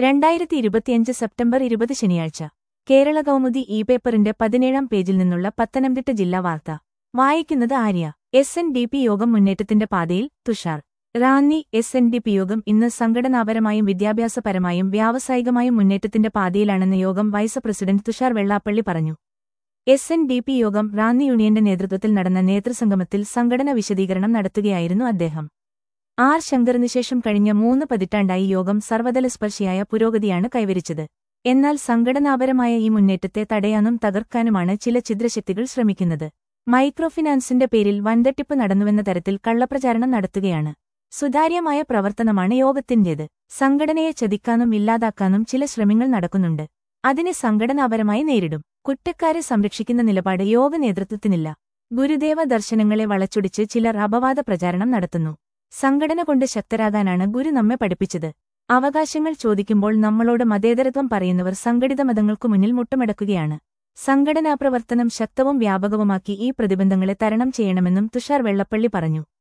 രണ്ടായിരത്തി ഇരുപത്തിയഞ്ച് സെപ്റ്റംബർ ഇരുപത് ശനിയാഴ്ച കേരള കൗമുദി ഇ പേപ്പറിന്റെ പതിനേഴാം പേജിൽ നിന്നുള്ള പത്തനംതിട്ട ജില്ലാ വാർത്ത വായിക്കുന്നത് Arya S N D P Yogam മുന്നേറ്റത്തിന്റെ പാതയിൽ Thushar Ranni S N D P Yogam ഇന്ന് സംഘടനാപരമായും വിദ്യാഭ്യാസപരമായും വ്യാവസായികമായും മുന്നേറ്റത്തിന്റെ പാതയിലാണെന്ന് യോഗം വൈസ് പ്രസിഡന്റ് തുഷാർ വെള്ളാപ്പള്ളി പറഞ്ഞു എസ് എൻ ഡി പി യോഗം റാന്നി യൂണിയന്റെ നേതൃത്വത്തിൽ നടന്ന നേതൃസംഗമത്തിൽ സംഘടന വിശദീകരണം നടത്തുകയായിരുന്നു അദ്ദേഹം ആർ ശങ്കറിന് ശേഷം കഴിഞ്ഞ മൂന്ന് പതിറ്റാണ്ടായി യോഗം സർവതലസ്പർശിയായ പുരോഗതിയാണ് കൈവരിച്ചത് എന്നാൽ സംഘടനാപരമായ ഈ മുന്നേറ്റത്തെ തടയാനും തകർക്കാനുമാണ് ചില ഛിദ്രശക്തികൾ ശ്രമിക്കുന്നത് മൈക്രോഫിനാൻസിന്റെ പേരിൽ വൻതട്ടിപ്പ് നടന്നുവെന്ന തരത്തിൽ കള്ളപ്രചാരണം നടത്തുകയാണ് സുതാര്യമായ പ്രവർത്തനമാണ് യോഗത്തിന്റേത് സംഘടനയെ ചതിക്കാനും ഇല്ലാതാക്കാനും ചില ശ്രമങ്ങൾ നടക്കുന്നുണ്ട് അതിനെ സംഘടനാപരമായി നേരിടും കുറ്റക്കാരെ സംരക്ഷിക്കുന്ന നിലപാട് യോഗ നേതൃത്വത്തിനില്ല ഗുരുദേവ ദർശനങ്ങളെ വളച്ചൊടിച്ച് ചിലർ അപവാദ പ്രചാരണം നടത്തുന്നു സംഘടന കൊണ്ട് ശക്തരാകാനാണ് ഗുരു നമ്മെ പഠിപ്പിച്ചത് അവകാശങ്ങൾ ചോദിക്കുമ്പോൾ നമ്മളോട് മതേതരത്വം പറയുന്നവർ സംഘടിത മതങ്ങൾക്കു മുന്നിൽ മുട്ടുമടക്കുകയാണ് സംഘടനാ പ്രവർത്തനം ശക്തവും വ്യാപകവുമാക്കി ഈ പ്രതിബന്ധങ്ങളെ തരണം ചെയ്യണമെന്നും തുഷാർ വെള്ളപ്പള്ളി പറഞ്ഞു